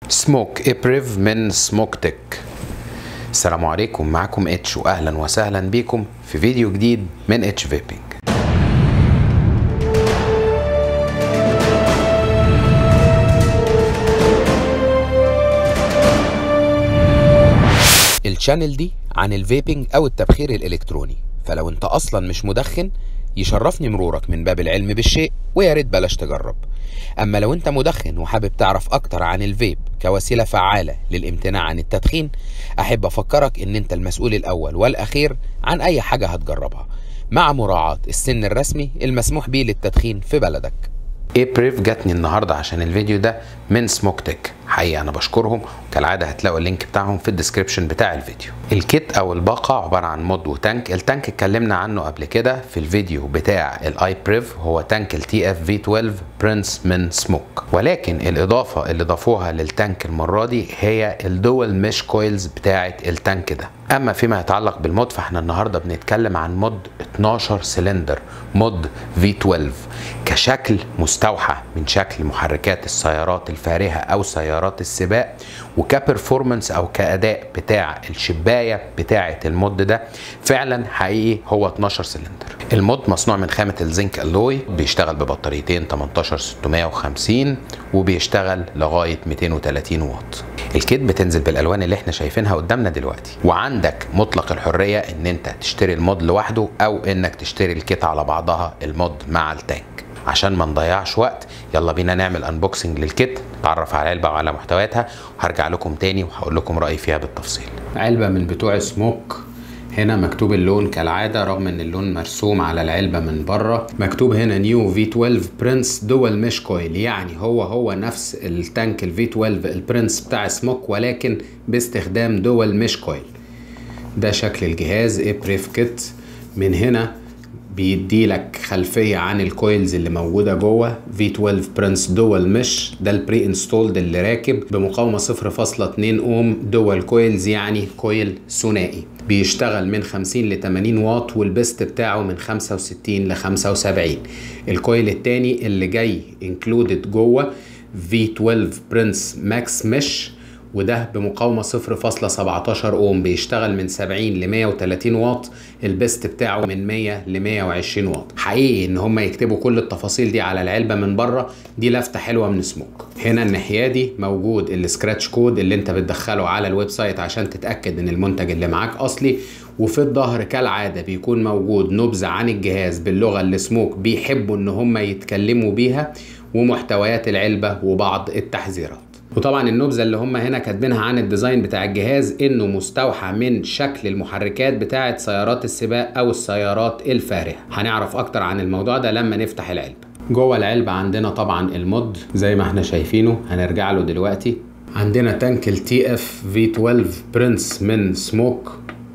سموك ابريف من سموك تك السلام عليكم معكم اتش واهلا وسهلا بيكم في فيديو جديد من اتش فيبنج الشانل دي عن الفيبنج او التبخير الالكتروني فلو انت اصلا مش مدخن يشرفني مرورك من باب العلم بالشيء ويا ريت بلاش تجرب اما لو انت مدخن وحابب تعرف اكتر عن الفيب كوسيله فعاله للامتناع عن التدخين احب افكرك ان انت المسؤول الاول والاخير عن اي حاجه هتجربها مع مراعاه السن الرسمي المسموح به للتدخين في بلدك ابريف جاتني النهارده عشان الفيديو ده من سموك تك حقيقه انا بشكرهم كالعاده هتلاقوا اللينك بتاعهم في الديسكربشن بتاع الفيديو الكيت او الباقه عباره عن مود وتانك التانك اتكلمنا عنه قبل كده في الفيديو بتاع الاي بريف هو تانك التي اف في 12 برنس من سموك ولكن الاضافه اللي ضافوها للتانك المره دي هي الدول مش كويلز بتاعه التانك ده اما فيما يتعلق بالمود فاحنا النهارده بنتكلم عن مود 12 سلندر مود في 12 كشكل مستوحى من شكل محركات السيارات الفارهه او سيارات السباق وكبرفورمانس او كاداء بتاع الشبايه بتاعه المود ده فعلا حقيقي هو 12 سلندر المود مصنوع من خامه الزنك الوي بيشتغل ببطاريتين 18 650 وبيشتغل لغايه 230 واط الكيت بتنزل بالالوان اللي احنا شايفينها قدامنا دلوقتي وعندك مطلق الحريه ان انت تشتري المود لوحده او انك تشتري الكيت على بعضها المود مع التانك عشان ما نضيعش وقت يلا بينا نعمل انبوكسنج للكيت نتعرف على العلبه وعلى محتوياتها وهرجع لكم تاني وهقول لكم رايي فيها بالتفصيل علبه من بتوع سموك هنا مكتوب اللون كالعادة رغم ان اللون مرسوم على العلبة من بره مكتوب هنا نيو في 12 برنس دول مش كويل يعني هو هو نفس التانك الفي 12 البرنس بتاع سموك ولكن باستخدام دول مش كويل ده شكل الجهاز ابريف كيت من هنا بيدي لك خلفيه عن الكويلز اللي موجوده جوه في 12 برنس دول مش ده البري انستولد اللي راكب بمقاومه 0.2 اوم دول كويلز يعني كويل ثنائي بيشتغل من 50 ل 80 واط والبست بتاعه من 65 ل 75 الكويل التاني اللي جاي انكلودد جوه في 12 برنس ماكس مش وده بمقاومة 0.17 اوم بيشتغل من 70 ل 130 واط البست بتاعه من 100 ل 120 واط حقيقي ان هم يكتبوا كل التفاصيل دي على العلبة من بره دي لفتة حلوة من سموك هنا الناحية دي موجود السكراتش كود اللي انت بتدخله على الويب سايت عشان تتأكد ان المنتج اللي معاك اصلي وفي الظهر كالعادة بيكون موجود نبذة عن الجهاز باللغة اللي سموك بيحبوا ان هم يتكلموا بيها ومحتويات العلبة وبعض التحذيرات وطبعا النبذه اللي هم هنا كاتبينها عن الديزاين بتاع الجهاز انه مستوحى من شكل المحركات بتاعه سيارات السباق او السيارات الفارهه هنعرف اكتر عن الموضوع ده لما نفتح العلبه جوه العلبه عندنا طبعا المود زي ما احنا شايفينه هنرجع له دلوقتي عندنا تانك التي اف في 12 برنس من سموك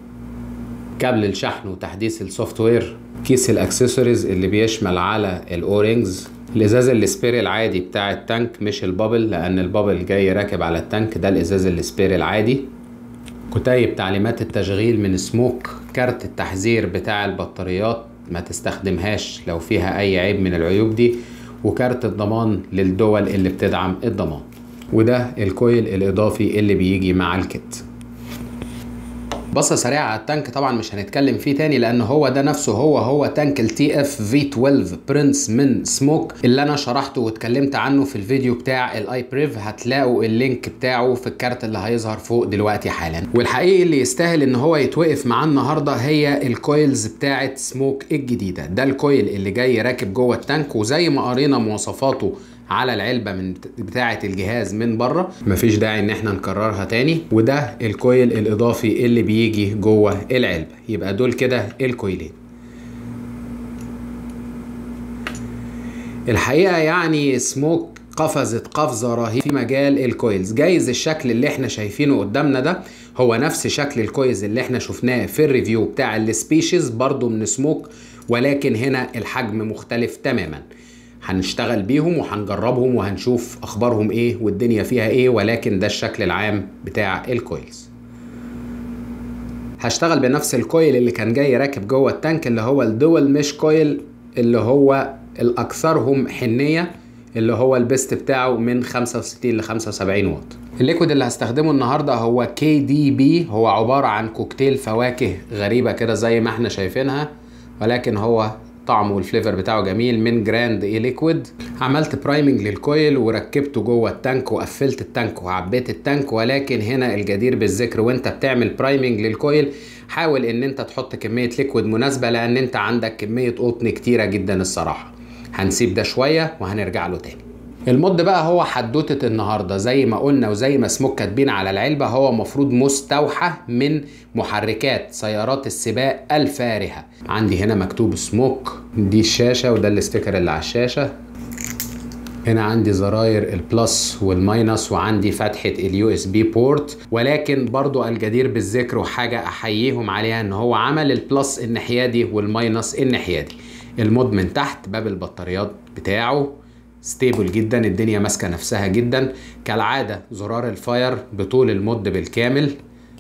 كابل الشحن وتحديث السوفت وير كيس الاكسسوارز اللي بيشمل على الاورينجز الازاز السبير العادي بتاع التانك مش البابل لان البابل جاي راكب على التانك ده الازاز السبير العادي كتيب تعليمات التشغيل من سموك كارت التحذير بتاع البطاريات ما تستخدمهاش لو فيها اي عيب من العيوب دي وكارت الضمان للدول اللي بتدعم الضمان وده الكويل الاضافي اللي بيجي مع الكت بصه سريعه على التانك طبعا مش هنتكلم فيه تاني لان هو ده نفسه هو هو تانك التي اف في 12 برنس من سموك اللي انا شرحته واتكلمت عنه في الفيديو بتاع الاي بريف هتلاقوا اللينك بتاعه في الكارت اللي هيظهر فوق دلوقتي حالا والحقيقي اللي يستاهل ان هو يتوقف معاه النهارده هي الكويلز بتاعه سموك الجديده ده الكويل اللي جاي راكب جوه التانك وزي ما قرينا مواصفاته على العلبة من بتاعة الجهاز من بره مفيش داعي ان احنا نكررها تاني وده الكويل الاضافي اللي بيجي جوه العلبة يبقى دول كده الكويلين الحقيقة يعني سموك قفزت قفزة رهيبة في مجال الكويلز جايز الشكل اللي احنا شايفينه قدامنا ده هو نفس شكل الكويلز اللي احنا شفناه في الريفيو بتاع السبيشيز برضو من سموك ولكن هنا الحجم مختلف تماما هنشتغل بيهم وهنجربهم وهنشوف اخبارهم ايه والدنيا فيها ايه ولكن ده الشكل العام بتاع الكويلز هشتغل بنفس الكويل اللي كان جاي راكب جوه التانك اللي هو الدول مش كويل اللي هو الاكثرهم حنيه اللي هو البيست بتاعه من 65 ل 75 واط الليكويد اللي هستخدمه النهارده هو كي دي بي هو عباره عن كوكتيل فواكه غريبه كده زي ما احنا شايفينها ولكن هو طعمه والفليفر بتاعه جميل من جراند اي ليكويد عملت برايمنج للكويل وركبته جوه التانك وقفلت التانك وعبيت التانك ولكن هنا الجدير بالذكر وانت بتعمل برايمنج للكويل حاول ان انت تحط كميه ليكويد مناسبه لان انت عندك كميه قطن كتيره جدا الصراحه هنسيب ده شويه وهنرجع له تاني المد بقى هو حدوتة النهارده زي ما قلنا وزي ما سموك كاتبين على العلبة هو مفروض مستوحى من محركات سيارات السباق الفارهة عندي هنا مكتوب سموك دي الشاشة وده الاستيكر اللي على الشاشة هنا عندي زراير البلس والماينس وعندي فتحة اليو اس بي بورت ولكن برضو الجدير بالذكر وحاجة احييهم عليها ان هو عمل البلس الناحية دي والماينس الناحية دي المود من تحت باب البطاريات بتاعه ستيبل جدا الدنيا ماسكه نفسها جدا كالعاده زرار الفاير بطول المد بالكامل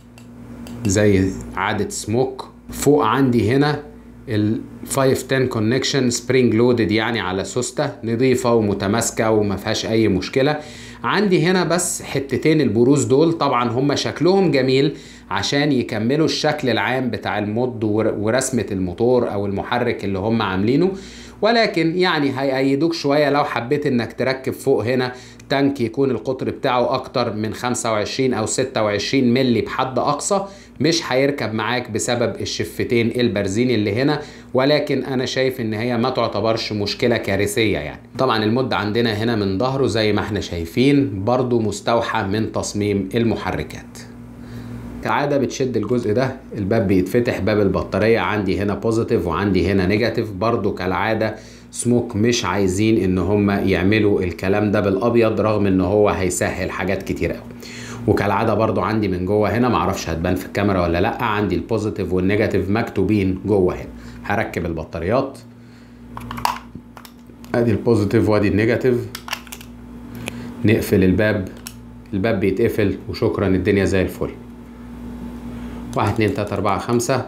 زي عاده سموك فوق عندي هنا ال 510 كونكشن سبرينج لودد يعني على سوسته نظيفه ومتماسكه وما فيهاش اي مشكله عندي هنا بس حتتين البروز دول طبعا هم شكلهم جميل عشان يكملوا الشكل العام بتاع المود ورسمه الموتور او المحرك اللي هم عاملينه ولكن يعني هيأيدوك شويه لو حبيت انك تركب فوق هنا تانك يكون القطر بتاعه اكتر من 25 او 26 ملي بحد اقصى مش هيركب معاك بسبب الشفتين البرزين اللي هنا ولكن انا شايف ان هي ما تعتبرش مشكله كارثيه يعني طبعا المد عندنا هنا من ظهره زي ما احنا شايفين برضو مستوحى من تصميم المحركات كعاده بتشد الجزء ده الباب بيتفتح باب البطاريه عندي هنا بوزيتيف وعندي هنا نيجاتيف برضو كالعاده سموك مش عايزين ان هم يعملوا الكلام ده بالابيض رغم ان هو هيسهل حاجات كتير قوي وكالعاده برضو عندي من جوه هنا معرفش هتبان في الكاميرا ولا لا عندي البوزيتيف والنيجاتيف مكتوبين جوه هنا هركب البطاريات ادي البوزيتيف وادي النيجاتيف نقفل الباب الباب بيتقفل وشكرا الدنيا زي الفل واحد اتنين تلاتة أربعة خمسة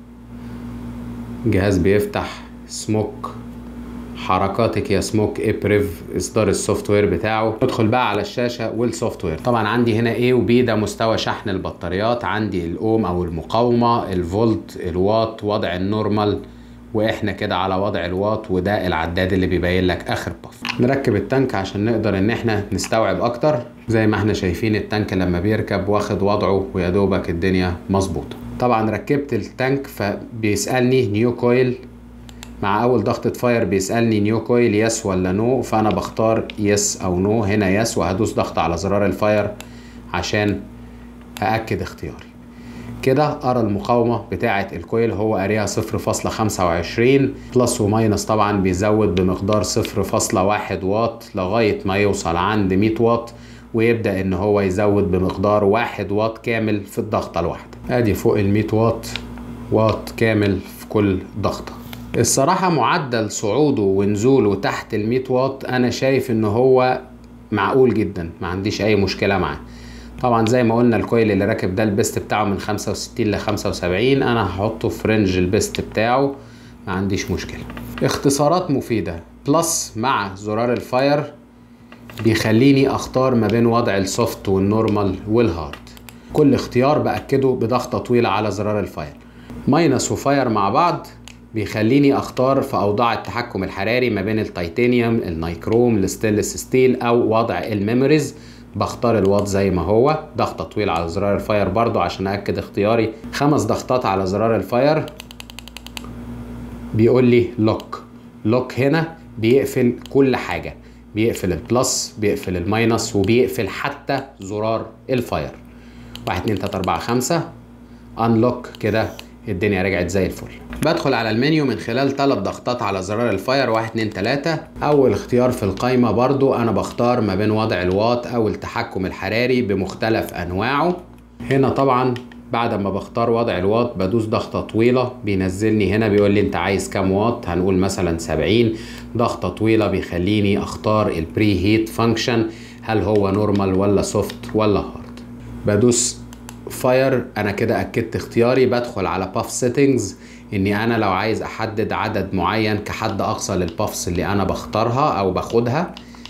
جهاز بيفتح سموك حركاتك يا سموك ابريف اصدار السوفت وير بتاعه ندخل بقى على الشاشه والسوفت وير طبعا عندي هنا A و B ده مستوى شحن البطاريات عندي الاوم او المقاومه الفولت الوات وضع النورمال واحنا كده على وضع الوات وده العداد اللي بيبين لك اخر باف نركب التانك عشان نقدر ان احنا نستوعب اكتر زي ما احنا شايفين التانك لما بيركب واخد وضعه ويا دوبك الدنيا مظبوطه طبعا ركبت التانك فبيسالني نيو كويل مع اول ضغطة فاير بيسألني نيو كويل يس ولا نو فانا بختار يس او نو هنا يس وهدوس ضغط على زرار الفاير عشان أأكد اختياري كده أرى المقاومة بتاعة الكويل هو قاريها صفر فاصلة خمسة وعشرين بلس وماينس طبعا بيزود بمقدار صفر فاصلة واحد واط لغاية ما يوصل عند مية واط ويبدأ ان هو يزود بمقدار واحد واط كامل في الضغطة الواحدة ادي فوق المية واط واط كامل في كل ضغطة الصراحة معدل صعوده ونزوله تحت ال 100 واط أنا شايف إن هو معقول جدا ما عنديش أي مشكلة معاه طبعا زي ما قلنا الكويل اللي راكب ده البيست بتاعه من 65 ل 75 أنا هحطه في رينج البيست بتاعه ما عنديش مشكلة اختصارات مفيدة بلس مع زرار الفاير بيخليني اختار ما بين وضع السوفت والنورمال والهارد كل اختيار باكده بضغطه طويله على زرار الفاير ماينس وفاير مع بعض بيخليني اختار في اوضاع التحكم الحراري ما بين التيتانيوم النايكروم الستينلس ستيل او وضع الميموريز بختار الواط زي ما هو ضغطه طويله على زرار الفاير برضو عشان اكد اختياري خمس ضغطات على زرار الفاير بيقول لي لوك لوك هنا بيقفل كل حاجه بيقفل البلس بيقفل الماينس وبيقفل حتى زرار الفاير واحد اتنين تلاته اربعه خمسه انلوك كده الدنيا رجعت زي الفل بدخل على المنيو من خلال ثلاث ضغطات على زرار الفاير واحد اتنين تلاتة اول اختيار في القايمة برضو انا بختار ما بين وضع الواط او التحكم الحراري بمختلف انواعه هنا طبعا بعد ما بختار وضع الواط بدوس ضغطة طويلة بينزلني هنا بيقول لي انت عايز كام واط هنقول مثلا 70 ضغطة طويلة بيخليني اختار البري هيت فانكشن هل هو نورمال ولا سوفت ولا هارد بدوس فاير انا كده اكدت اختياري بدخل على باف سيتنجز اني انا لو عايز احدد عدد معين كحد اقصى للبافس اللي انا بختارها او باخدها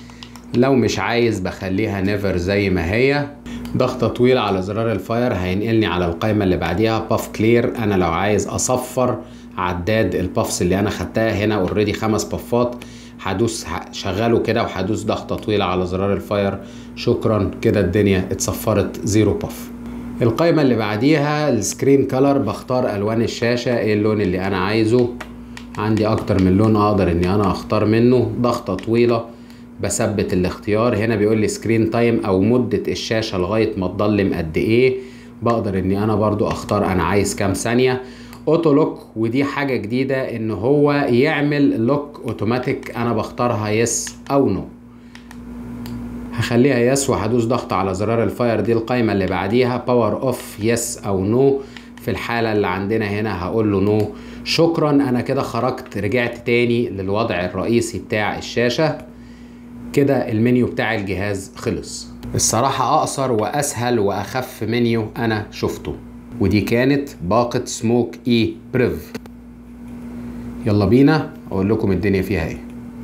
لو مش عايز بخليها نيفر زي ما هي ضغطة طويلة على زرار الفاير هينقلني على القائمة اللي بعديها باف كلير انا لو عايز اصفر عداد البافس اللي انا خدتها هنا اوريدي خمس بافات هدوس شغله كده وهدوس ضغطة طويلة على زرار الفاير شكرا كده الدنيا اتصفرت زيرو باف القائمة اللي بعديها السكرين كلر بختار الوان الشاشة ايه اللون اللي انا عايزه عندي اكتر من لون اقدر اني انا اختار منه ضغطة طويلة بثبت الاختيار هنا بيقول لي سكرين تايم او مدة الشاشة لغاية ما تضلم قد ايه بقدر اني انا برضو اختار انا عايز كام ثانية اوتو لوك ودي حاجة جديدة ان هو يعمل لوك اوتوماتيك انا بختارها يس او نو هخليها يس وهدوس ضغط على زرار الفاير دي القايمة اللي بعديها باور اوف يس او نو في الحالة اللي عندنا هنا هقول له نو شكرا انا كده خرجت رجعت تاني للوضع الرئيسي بتاع الشاشة كده المنيو بتاع الجهاز خلص الصراحة أقصر وأسهل وأخف منيو أنا شفته ودي كانت باقة سموك إي بريف يلا بينا أقول لكم الدنيا فيها إيه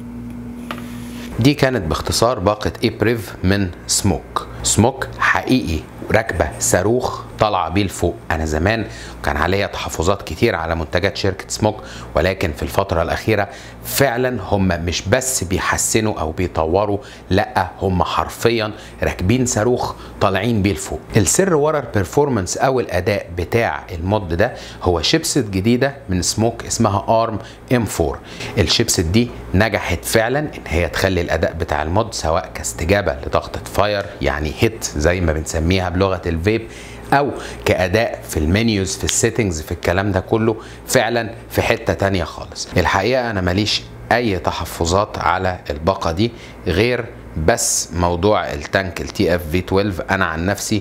دي كانت باختصار باقة إي بريف من سموك سموك حقيقي راكبة صاروخ طالعة بيه لفوق أنا زمان كان عليا تحفظات كتير على منتجات شركة سموك ولكن في الفترة الأخيرة فعلا هم مش بس بيحسنوا أو بيطوروا لا هم حرفيا راكبين صاروخ طالعين بيه لفوق السر ورا البرفورمانس أو الأداء بتاع المود ده هو شيبسет جديدة من سموك اسمها ارم ام 4 الشيبست دي نجحت فعلا ان هي تخلي الاداء بتاع المود سواء كاستجابه لضغطه فاير يعني هيت زي ما بنسميها بلغه الفيب او كاداء في المنيوز في السيتنجز في الكلام ده كله فعلا في حته تانية خالص الحقيقه انا ماليش اي تحفظات على الباقه دي غير بس موضوع التانك التي اف في 12 انا عن نفسي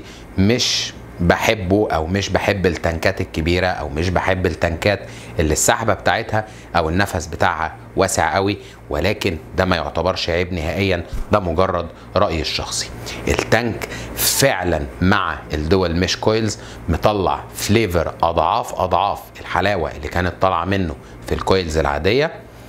مش بحبه او مش بحب التنكات الكبيره او مش بحب التنكات اللي السحبه بتاعتها او النفس بتاعها واسع قوي ولكن ده ما يعتبرش عيب نهائيا ده مجرد رايي الشخصي التانك فعلا مع الدول مش كويلز مطلع فليفر اضعاف اضعاف الحلاوه اللي كانت طالعه منه في الكويلز العاديه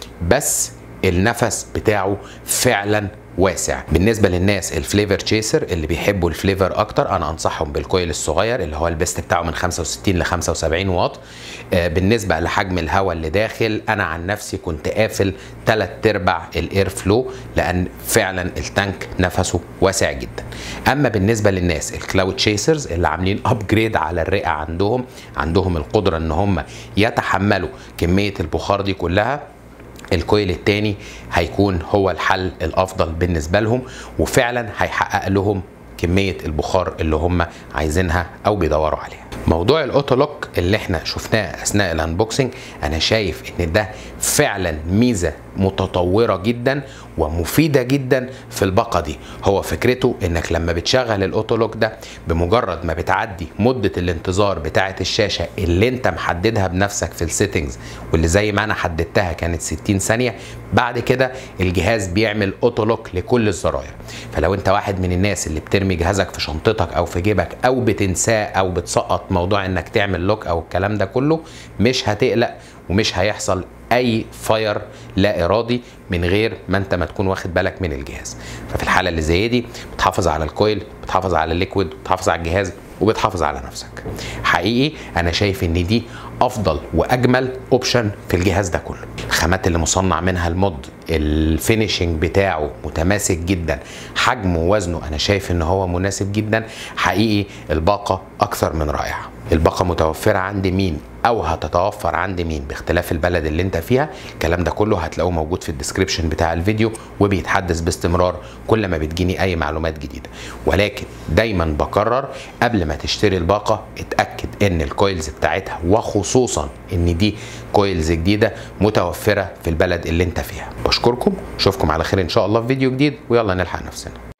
بس النفس بتاعه فعلا واسع بالنسبه للناس الفليفر تشيسر اللي بيحبوا الفليفر اكتر انا انصحهم بالكويل الصغير اللي هو البيست بتاعه من 65 ل 75 واط آه بالنسبه لحجم الهواء اللي داخل انا عن نفسي كنت قافل 3 ارباع الاير فلو لان فعلا التانك نفسه واسع جدا اما بالنسبه للناس الكلاود تشيسرز اللي عاملين ابجريد على الرئه عندهم عندهم القدره ان هم يتحملوا كميه البخار دي كلها الكويل التاني هيكون هو الحل الافضل بالنسبه لهم وفعلا هيحقق لهم كميه البخار اللي هم عايزينها او بيدوروا عليها موضوع الاوتولوك اللي احنا شفناه اثناء الانبوكسنج انا شايف ان ده فعلا ميزه متطوره جدا ومفيده جدا في الباقه دي هو فكرته انك لما بتشغل الاوتولوك ده بمجرد ما بتعدي مده الانتظار بتاعه الشاشه اللي انت محددها بنفسك في السيتنجز واللي زي ما انا حددتها كانت 60 ثانيه بعد كده الجهاز بيعمل اوتولوك لكل الزراير فلو انت واحد من الناس اللي بترمي جهازك في شنطتك او في جيبك او بتنساه او بتسقط موضوع انك تعمل لوك او الكلام ده كله مش هتقلق ومش هيحصل اي فاير لا ارادي من غير ما انت ما تكون واخد بالك من الجهاز ففي الحاله اللي زي دي بتحافظ على الكويل بتحافظ على الليكويد بتحافظ على الجهاز وبتحافظ على نفسك حقيقي انا شايف ان دي افضل واجمل اوبشن في الجهاز ده كله الخامات اللي مصنع منها المود الفينيشنج بتاعه متماسك جدا حجمه ووزنه انا شايف ان هو مناسب جدا حقيقي الباقه اكثر من رائعه الباقه متوفره عند مين او هتتوفر عند مين باختلاف البلد اللي انت فيها الكلام ده كله هتلاقوه موجود في الديسكريبشن بتاع الفيديو وبيتحدث باستمرار كل ما بتجيني اي معلومات جديده ولكن دايما بكرر قبل ما تشتري الباقه اتاكد ان الكويلز بتاعتها وخصوصا ان دي كويلز جديده متوفره في البلد اللي انت فيها بشكركم اشوفكم على خير ان شاء الله في فيديو جديد ويلا نلحق نفسنا